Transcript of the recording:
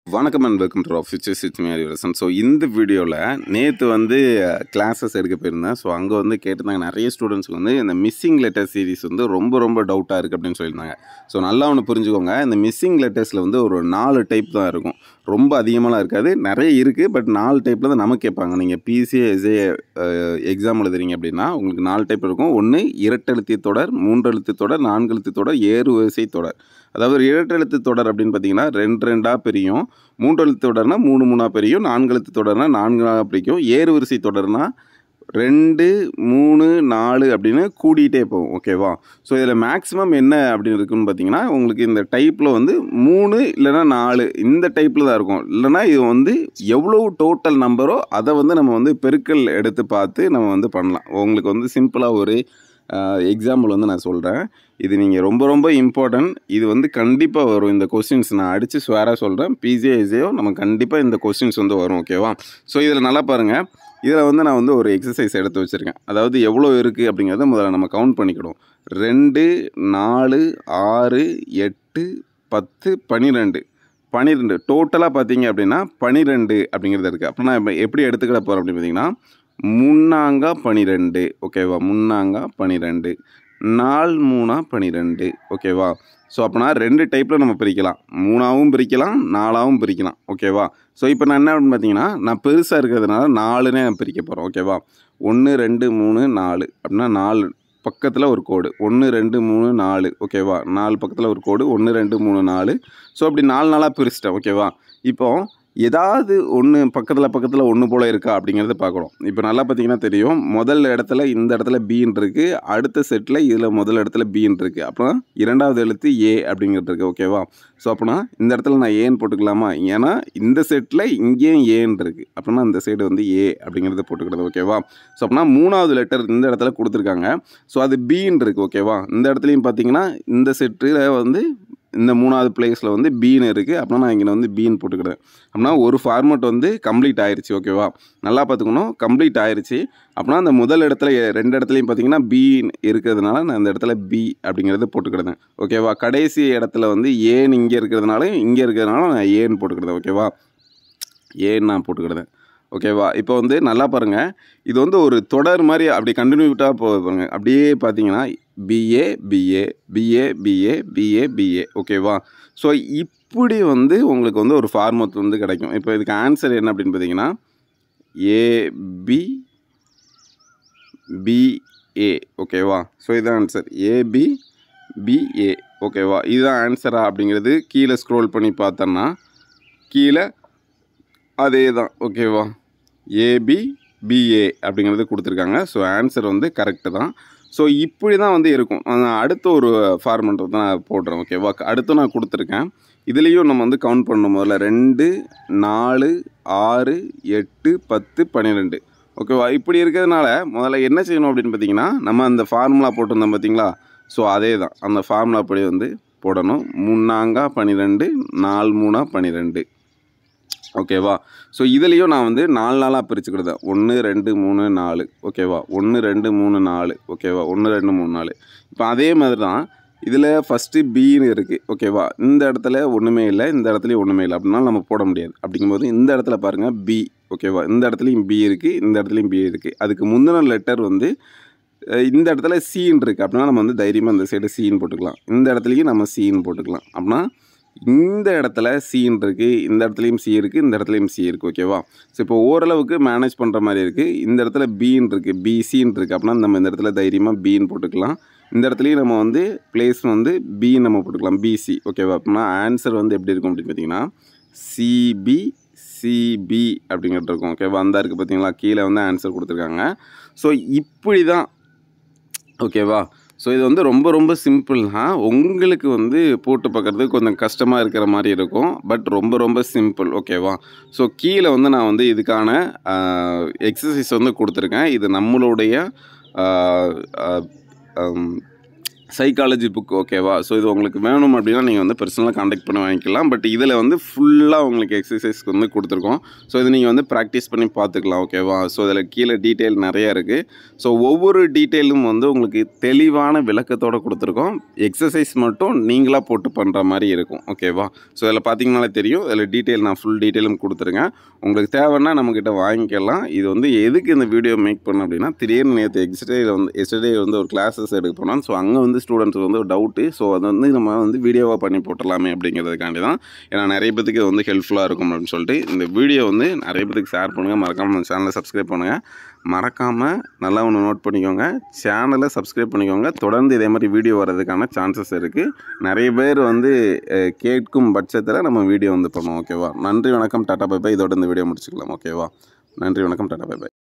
வணக்கம் and welcome to future சிச் மேரி ரசன் ஸோ இந்த வீடியோவில் நேற்று வந்து கிளாஸஸ் எடுக்க போயிருந்தேன் ஸோ அங்கே வந்து கேட்டிருந்தாங்க நிறைய ஸ்டூடெண்ட்ஸ்க்கு வந்து இந்த மிஸ்ஸிங் லெட்டர் சீரிஸ் வந்து ரொம்ப ரொம்ப டவுட்டாக இருக்குது அப்படின்னு சொல்லியிருந்தாங்க ஸோ நல்லா ஒன்று புரிஞ்சுக்கோங்க இந்த மிஸ்ஸிங் லெட்டர்ஸில் வந்து ஒரு நாலு டைப் தான் இருக்கும் ரொம்ப அதிகமாகலாம் இருக்காது நிறைய இருக்குது பட் நாலு டைப்பில் தான் நமக்கு கேட்பாங்க நீங்கள் பிசிஏ எஸ்ஏ எக்ஸாம் எழுதுறீங்க அப்படின்னா உங்களுக்கு நாலு டைப் இருக்கும் ஒன்று இரட்டெழுத்து தொடர் மூன்றெழுத்து தொடர் நான்கெழுத்து தொடர் ஏறு வரிசை தொடர் அதாவது இரட்டெழுத்து தொடர் அப்படின்னு பார்த்தீங்கன்னா ரெண்டு ரெண்டாக பிரியும் மூன்றெழுத்து தொடர்னா மூணு மூணாக பிரியும் நான்கெழுத்து தொடர்னா நான்காக பிரிக்கும் ஏறு வரிசை தொடர்னா ரெண்டு மூணு நாலு அப்படின்னு கூடிட்டே போகும் ஓகேவா ஸோ இதில் மேக்ஸிமம் என்ன அப்படின்னு இருக்குன்னு பார்த்தீங்கன்னா உங்களுக்கு இந்த டைப்பில் வந்து மூணு இல்லைன்னா நாலு இந்த டைப்பில் தான் இருக்கும் இல்லைன்னா இது வந்து எவ்வளோ டோட்டல் நம்பரோ அதை வந்து நம்ம வந்து பெருக்கல் எடுத்து பார்த்து நம்ம வந்து பண்ணலாம் உங்களுக்கு வந்து சிம்பிளாக ஒரு எக்ஸாம்பிள் வந்து நான் சொல்கிறேன் இது நீங்கள் ரொம்ப ரொம்ப இம்பார்ட்டன்ட் இது வந்து கண்டிப்பாக வரும் இந்த கொஸ்டின்ஸ் நான் அடித்து ஸ்வேராக சொல்கிறேன் பிஜே எஸ்ஏயோ நம்ம கண்டிப்பாக இந்த கொஸ்டின்ஸ் வந்து வரும் ஓகேவா ஸோ இதில் நல்லா பாருங்கள் இதில் வந்து நான் வந்து ஒரு எக்ஸசைஸ் எடுத்து வச்சுருக்கேன் அதாவது எவ்வளோ இருக்குது அப்படிங்கிறத முதல்ல நம்ம கவுண்ட் பண்ணிக்கிடுவோம் ரெண்டு நாலு ஆறு எட்டு பத்து பன்னிரெண்டு பன்னிரெண்டு டோட்டலாக பார்த்தீங்க அப்படின்னா பன்னிரெண்டு அப்படிங்கிறது இருக்குது அப்போ நான் இப்போ எப்படி எடுத்துக்கிட போகிறேன் அப்படின்னு பார்த்தீங்கன்னா முன்னாங்கா பன்னிரெண்டு ஓகேவா முன்னாங்கா பன்னிரெண்டு நால் மூணா பன்னிரெண்டு ஓகேவா ஸோ அப்போனா ரெண்டு டைப்பில் நம்ம பிரிக்கலாம் மூணாவும் பிரிக்கலாம் நாலாவும் பிரிக்கலாம் ஓகேவா ஸோ இப்போ நான் என்ன அப்படின்னு பார்த்தீங்கன்னா நான் பெருசாக இருக்கிறதுனால நாலுனே நான் பிரிக்க போகிறேன் ஓகேவா ஒன்று ரெண்டு மூணு நாலு அப்படின்னா நாலு பக்கத்தில் ஒரு கோடு ஒன்று ரெண்டு மூணு நாலு ஓகேவா நாலு பக்கத்தில் ஒரு கோடு ஒன்று ரெண்டு மூணு நாலு ஸோ அப்படி நாலு நாளாக பிரிச்சிட்டேன் ஓகேவா இப்போது ஏதாவது ஒன்று பக்கத்தில் பக்கத்தில் ஒன்று போல் இருக்கா அப்படிங்கிறத பார்க்கணும் இப்போ நல்லா பார்த்தீங்கன்னா தெரியும் முதல் இடத்துல இந்த இடத்துல பீன் இருக்குது அடுத்த செட்டில் இதில் முதல் இடத்துல பீன் இருக்குது அப்புறம் இரண்டாவது எழுத்து ஏ அப்படிங்கிறது இருக்குது ஓகேவா ஸோ அப்படின்னா இந்த இடத்துல நான் ஏன்னு போட்டுக்கலாமா ஏன்னா இந்த செட்டில் இங்கேயும் ஏன்னு இருக்குது அப்படின்னா இந்த சைடு வந்து ஏ அப்படிங்கிறத போட்டுக்கிறது ஓகேவா ஸோ அப்படின்னா மூணாவது லெட்டர் இந்த இடத்துல கொடுத்துருக்காங்க ஸோ அது பீன் இருக்குது ஓகேவா இந்த இடத்துலையும் பார்த்தீங்கன்னா இந்த செட்டில் வந்து இந்த மூணாவது பிளேஸில் வந்து பீன் இருக்குது அப்படின்னா நான் இங்கே வந்து பீன் போட்டுக்கிறேன் அப்படின்னா ஒரு ஃபார்மெட் வந்து கம்ப்ளீட் ஆயிடுச்சு ஓகேவா நல்லா பார்த்துக்கணும் கம்ப்ளீட் ஆயிடுச்சு அப்படின்னா அந்த முதல் இடத்துல ரெண்டு இடத்துலையும் பார்த்தீங்கன்னா பீன் இருக்கிறதுனால நான் இந்த இடத்துல பி அப்படிங்கிறத போட்டுக்கிடுதேன் ஓகேவா கடைசி இடத்துல வந்து ஏன்னு இங்கே இருக்கிறதுனால இங்கே இருக்கிறதுனால நான் ஏன்னு போட்டுக்கிடுதேன் ஓகேவா ஏன்னு நான் போட்டுக்கிடுதேன் ஓகேவா இப்போ வந்து நல்லா பாருங்கள் இது வந்து ஒரு தொடர் மாதிரி அப்படி கண்டினியூட்டாக போகுது பாருங்கள் அப்படியே பார்த்தீங்கன்னா B A B A B A B A B A B A ஓகேவா ஸோ இப்படி வந்து உங்களுக்கு வந்து ஒரு ஃபார்மட் வந்து கிடைக்கும் இப்போ இதுக்கு ஆன்சர் என்ன அப்படின்னு பார்த்தீங்கன்னா ஏபி பிஏ ஓகேவா ஸோ இதுதான் ஆன்சர் ஏபி பிஏ ஓகேவா இதுதான் ஆன்சரா அப்படிங்கிறது கீழே ஸ்க்ரோல் பண்ணி பார்த்தோன்னா கீழே அதே தான் ஓகேவா ஏபி பிஏ அப்படிங்கிறது கொடுத்துருக்காங்க ஸோ ஆன்சர் வந்து கரெக்டு தான் ஸோ இப்படி தான் வந்து இருக்கும் நான் அடுத்த ஒரு ஃபார்மெட் வந்து நான் போடுறேன் ஓகேவா அடுத்து நான் கொடுத்துருக்கேன் இதுலேயும் நம்ம வந்து கவுண்ட் பண்ணணும் முதல்ல ரெண்டு நாலு ஆறு எட்டு பத்து பன்னிரெண்டு ஓகேவா இப்படி இருக்கிறதுனால முதல்ல என்ன செய்யணும் அப்படின்னு பார்த்தீங்கன்னா நம்ம அந்த ஃபார்முலா போட்டிருந்தோம் பார்த்தீங்களா ஸோ அதே தான் அந்த ஃபார்முலா படி வந்து போடணும் மூணாங்கா பன்னிரெண்டு நாலு மூணா பன்னிரெண்டு ஓகேவா ஸோ இதுலேயும் நான் வந்து நாலு நாளாக பிரிச்சுக்கிடுதேன் ஒன்று ரெண்டு மூணு நாலு ஓகேவா ஒன்று ரெண்டு மூணு நாலு ஓகேவா ஒன்று ரெண்டு மூணு நாலு இப்போ அதே மாதிரி தான் இதில் ஃபஸ்ட்டு பின்னு இருக்குது ஓகேவா இந்த இடத்துல ஒன்றுமே இல்லை இந்த இடத்துலையும் ஒன்றுமே இல்லை அப்படின்னா நம்ம போட முடியாது அப்படிங்கும்போது இந்த இடத்துல பாருங்கள் பி ஓகேவா இந்த இடத்துலையும் பி இருக்குது இந்த இடத்துலையும் பி இருக்குது அதுக்கு முந்தின லெட்டர் வந்து இந்த இடத்துல சீன் இருக்குது அப்படின்னா நம்ம வந்து தைரியமாக இந்த சைடு சீன் போட்டுக்கலாம் இந்த இடத்துலையும் நம்ம சீன் போட்டுக்கலாம் அப்படின்னா இந்த இடத்துல சீன் இருக்குது இந்த இடத்துலையும் சி இருக்குது இந்த இடத்துலையும் சி இருக்குது ஓகேவா ஸோ இப்போ ஓரளவுக்கு மேனேஜ் பண்ணுற மாதிரி இருக்குது இந்த இடத்துல பீன் இருக்குது பிசின்னு இருக்குது அப்படின்னா நம்ம இந்த இடத்துல தைரியமாக பீன் போட்டுக்கலாம் இந்த இடத்துலையும் நம்ம வந்து பிளேஸ் வந்து பி நம்ம போட்டுக்கலாம் பிசி ஓகேவா அப்படின்னா ஆன்சர் வந்து எப்படி இருக்கும் அப்படின்னு பார்த்தீங்கன்னா சிபி சிபி அப்படிங்கிறது இருக்கும் ஓகேவா அந்த இருக்குது பார்த்தீங்களா கீழே வந்து ஆன்சர் கொடுத்துருக்காங்க ஸோ இப்படி தான் ஓகேவா ஸோ இது வந்து ரொம்ப ரொம்ப சிம்பிள் தான் உங்களுக்கு வந்து போட்டு பார்க்குறதுக்கு கொஞ்சம் கஷ்டமாக இருக்கிற மாதிரி இருக்கும் பட் ரொம்ப ரொம்ப சிம்பிள் ஓகேவா ஸோ கீழே வந்து நான் வந்து இதுக்கான எக்ஸசைஸ் வந்து கொடுத்துருக்கேன் இது நம்மளுடைய சைக்காலஜி புக் ஓகேவா ஸோ இது உங்களுக்கு வேணும் அப்படின்னா நீங்கள் வந்து பர்சனலாக காண்டாக்ட் பண்ணி வாங்கிக்கலாம் பட் இதில் வந்து ஃபுல்லாக உங்களுக்கு எக்ஸசைஸ்க்கு வந்து கொடுத்துருக்கோம் ஸோ இது நீங்கள் வந்து ப்ராக்டிஸ் பண்ணி பார்த்துக்கலாம் ஓகேவா ஸோ இதில் கீழே டீட்டெயில் நிறையா இருக்குது ஸோ ஒவ்வொரு டீட்டெயிலும் வந்து உங்களுக்கு தெளிவான விளக்கத்தோடு கொடுத்துருக்கோம் எக்ஸசைஸ் மட்டும் நீங்களாக போட்டு பண்ணுற மாதிரி இருக்கும் ஓகேவா ஸோ இதில் பார்த்தீங்கனாலே தெரியும் இதில் டீட்டெயில் நான் ஃபுல் டீட்டெயிலும் கொடுத்துருங்க உங்களுக்கு தேவைன்னா நம்மக்கிட்ட வாங்கிக்கலாம் இது வந்து எதுக்கு இந்த வீடியோ மேக் பண்ண அப்படின்னா திடீர்னு நேற்று எக்ஸ்டேயில் வந்து எஸ்டே வந்து ஒரு கிளாஸஸ் எடுக்க போனோம் ஸோ அங்கே வந்து ஸ்டூடெண்ட்ஸுக்கு வந்து ஒரு டவுட்டு ஸோ அது வந்து நம்ம வந்து வீடியோவாக பண்ணி போட்டுடலாமே அப்படிங்கிறதுக்காண்டி தான் ஏன்னா நிறைய பேத்துக்கு இது வந்து ஹெல்ப்ஃபுல்லாக இருக்கும் அப்படின்னு சொல்லிட்டு இந்த வீடியோ வந்து நிறைய பேத்துக்கு ஷேர் பண்ணுங்கள் மறக்காமல் நம்ம சேனலை சப்ஸ்கிரைப் பண்ணுங்கள் மறக்காமல் நல்லா ஒன்று நோட் பண்ணிக்கோங்க சேனலை சப்ஸ்கிரைப் பண்ணிக்கோங்க தொடர்ந்து இதே மாதிரி வீடியோ வர்றதுக்கான சான்சஸ் இருக்குது நிறைய பேர் வந்து அஹ், கேட்கும் பட்சத்தில் நம்ம வீடியோ வந்து பண்ணுவோம் ஓகேவா நன்றி வணக்கம் டாடா பை பை இதோட இந்த வீடியோ முடிச்சுக்கலாம் ஓகேவா நன்றி வணக்கம் டாடா பை பை